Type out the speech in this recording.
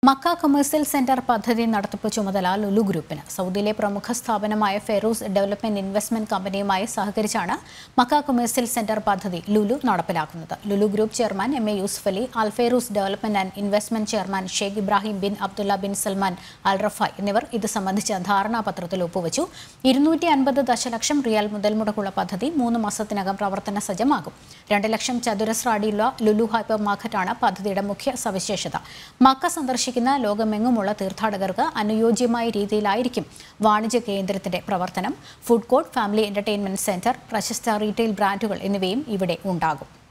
Mecca commercial centre പദ്ധതി നടത്തിപ്പ് ചുമതല ലുലു ഗ്രൂപ്പിന് സൗദിയിലെ പ്രമുഖ സ്ഥാപനമായ ഫെറൂസ് ഡെവലപ്മെന്റ് ഇൻവെസ്റ്റ്മെന്റ് കമ്പനിയുമായി സഹകരിച്ചാണ് മക്ക കൊമേഴ്സ്യൽ സെന്റർ പദ്ധതി ലുലു നടപ്പിലാക്കുന്നത് Lulu group chairman M A Yusuff Ali അൽഫേറൂസ് development and investment chairman Sheikh Ibrahim bin Abdullah bin Salman Al Rafai എന്നിവർ ഇത് സംബന്ധിച്ച ധാരണാപത്രത്തിൽ ഒപ്പുവച്ചു ഇരുന്നൂറ്റി അൻപത് ദശലക്ഷം റിയാൽ മുതൽ മുടക്കുള്ള പദ്ധതി മൂന്ന് മാസത്തിനകം പ്രവർത്തന സജ്ജമാകും രണ്ട് ലക്ഷം ചതുരശ്ര അടിയുള്ള ലുലു ഹൈപ്പർ മാർക്കറ്റാണ് പദ്ധതിയുടെ മുഖ്യ സവിശേഷത മക്ക സന്ദർശിക്കുന്ന ലോകമെങ്ങുമുള്ള തീർത്ഥാടകർക്ക് അനുയോജ്യമായ രീതിയിലായിരിക്കും വാണിജ്യ കേന്ദ്രത്തിന്റെ പ്രവർത്തനം food court family entertainment centre പ്രശസ്ത റീറ്റെയിൽ ബ്രാൻഡുകൾ എന്നിവയും ഇവിടെ ഉണ്ടാകും